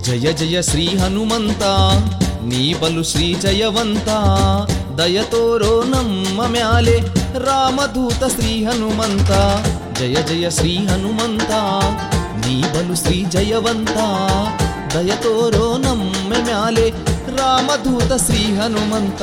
ಜಯ ಜಯ ಶ್ರೀ ಹನುಮಂತ ನೀ ಬಲು ಶ್ರೀ ಜಯವಂತ ದಯ ತೋರೋ ನಮ್ಮ ಮ್ಯಾಲೆ ರಾಮದೂತ ಶ್ರೀ ಹನುಮಂತ ಜಯ ಜಯ ಶ್ರೀ ಹನುಮಂತ ನೀ ಬಲು ಶ್ರೀ ಜಯವಂತ ದಯ ತೋರೋ ನಮ್ಮ ಮ್ಯಾಲೆ ರಾಮದೂತ ಶ್ರೀ ಹನುಮಂತ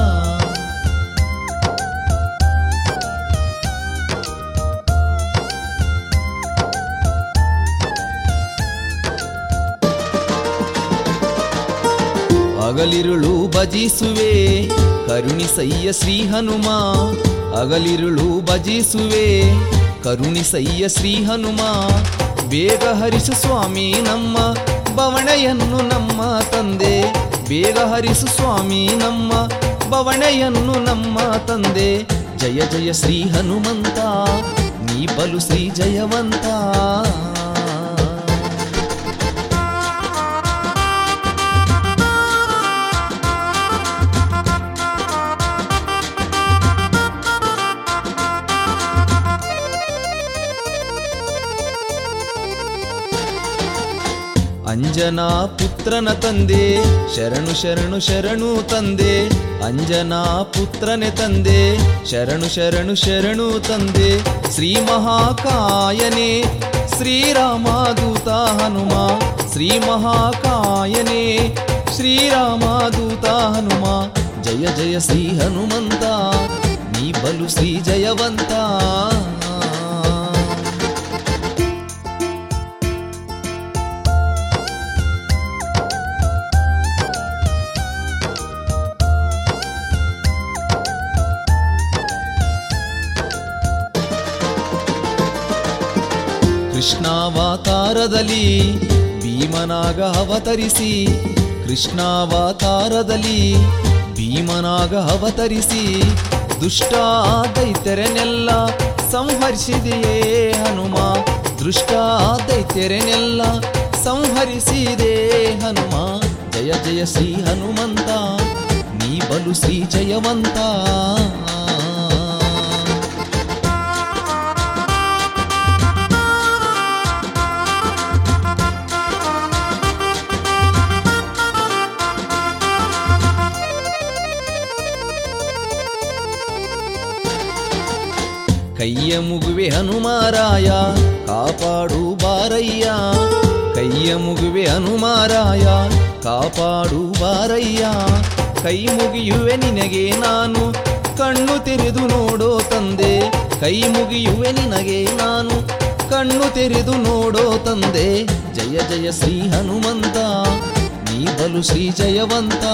ಅಗಲಿರುಳು ಭಜಿಸುವೆ ಕರುಣಿಸಯ್ಯ ಶ್ರೀ ಹನುಮ ಅಗಲಿರುಳು ಭಜಿಸುವೆ ಕರುಣಿಸಯ್ಯ ಶ್ರೀ ಹನುಮ ಬೇಗ ಹರಿಸು ಸ್ವಾಮಿ ನಮ್ಮ ಬವಣೆಯನ್ನು ನಮ್ಮ ತಂದೆ ಬೇಗ ಹರಿಸು ಸ್ವಾಮಿ ನಮ್ಮ ಬವಣೆಯನ್ನು ನಮ್ಮ ತಂದೆ ಜಯ ಜಯ ಶ್ರೀ ಹನುಮಂತ ನೀ ಬಲು ಶ್ರೀ ಜಯವಂತ ಅಂಜನಾ ಪುತ್ರನ ತಂದೆ ಶರಣು ಶರಣು ಶರಣು ತಂದೆ ಅಂಜನಾ ಪುತ್ರನೆ ತಂದೆ ಶರಣು ಶರಣು ಶರಣು ತಂದೆ ಶ್ರೀ ಮಹಾಕಾಯನೇ ಶ್ರೀರಾಮದೂತ ಹನುಮ ಶ್ರೀ ಮಹಾಕಾಯನೇ ಶ್ರೀರಾಮದೂತ ಹನುಮ ಜಯ ಜಯ ಶ್ರೀ ಹನುಮಂತ ನೀ ಬಲು ಶ್ರೀ ಜಯವಂತ ಕೃಷ್ಣಾವತಾರದಲ್ಲಿ ಭೀಮನಾಗ ಅವತರಿಸಿ ಕೃಷ್ಣಾವತಾರದಲ್ಲಿ ಭೀಮನಾಗ ಅವತರಿಸಿ ದುಷ್ಟ ದೈತ್ಯರನೆಲ್ಲ ಸಂಹರಿಸಿದೆಯೇ ಹನುಮ ದೃಷ್ಟ ದೈತ್ಯರನೆಲ್ಲ ಸಂಹರಿಸಿದೆ ಹನುಮ ಜಯ ಜಯ ಶ್ರೀ ಹನುಮಂತ ನೀ ಬಲು ಶ್ರೀ ಜಯವಂತ ಕೈಯ ಮುಗುವೆ ಹನುಮಾರಾಯ ಕಾಪಾಡು ಬಾರಯ್ಯ ಕೈಯ ಮುಗುವೆ ಹನುಮಾರಾಯ ಕಾಪಾಡು ಬಾರಯ್ಯ ಕೈ ಮುಗಿಯುವೆ ನಿನಗೆ ನಾನು ಕಣ್ಣು ತೆರೆದು ನೋಡೋ ತಂದೆ ಕೈ ಮುಗಿಯುವೆ ನಿನಗೆ ನಾನು ಕಣ್ಣು ತೆರೆದು ನೋಡೋ ತಂದೆ ಜಯ ಜಯ ಶ್ರೀ ಹನುಮಂತ ನೀ ಬಲು ಶ್ರೀ ಜಯವಂತ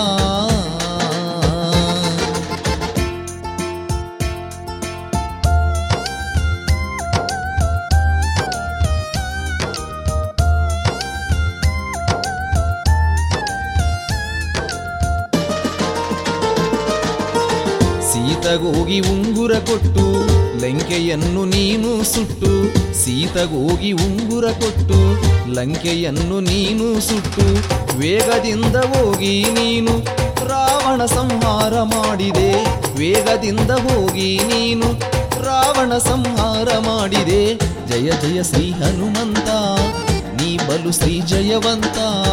ಸೀತಗೋಗಿ ಉಂಗುರ ಕೊಟ್ಟು ಲಂಕೆಯನ್ನು ನೀನು ಸುಟ್ಟು ಸೀತಗೋಗಿ ಉಂಗುರ ಕೊಟ್ಟು ಲಂಕೆಯನ್ನು ನೀನು ಸುಟ್ಟು ವೇಗದಿಂದ ಹೋಗಿ ನೀನು ರಾವಣ ಸಂಹಾರ ಮಾಡಿದೆ ವೇಗದಿಂದ ಹೋಗಿ ನೀನು ರಾವಣ ಸಂಹಾರ ಮಾಡಿದೆ ಜಯ ಜಯ ಶ್ರೀ ಹನುಮಂತ ನೀ ಬಲು ಶ್ರೀ ಜಯವಂತ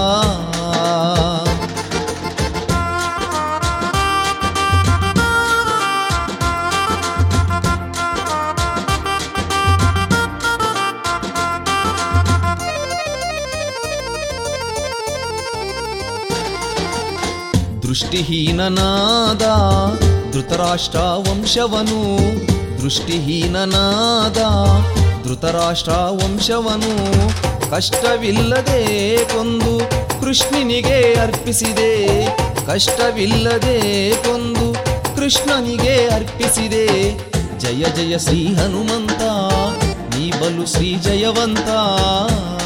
ದೃಷ್ಟಿಹೀನನಾದ ಧೃತರಾಷ್ಟ್ರ ವಂಶವನು ದೃಷ್ಟಿಹೀನನಾದ ಧೃತರಾಷ್ಟ್ರ ವಂಶವನು ಕಷ್ಟವಿಲ್ಲದೆ ಕೊಂದು ಕೃಷ್ಣನಿಗೆ ಅರ್ಪಿಸಿದೆ ಕಷ್ಟವಿಲ್ಲದೆ ಕೊಂದು ಕೃಷ್ಣನಿಗೆ ಅರ್ಪಿಸಿದೆ ಜಯ ಜಯ ಶ್ರೀ ಹನುಮಂತ ನೀ ಬಲು ಶ್ರೀ ಜಯವಂತ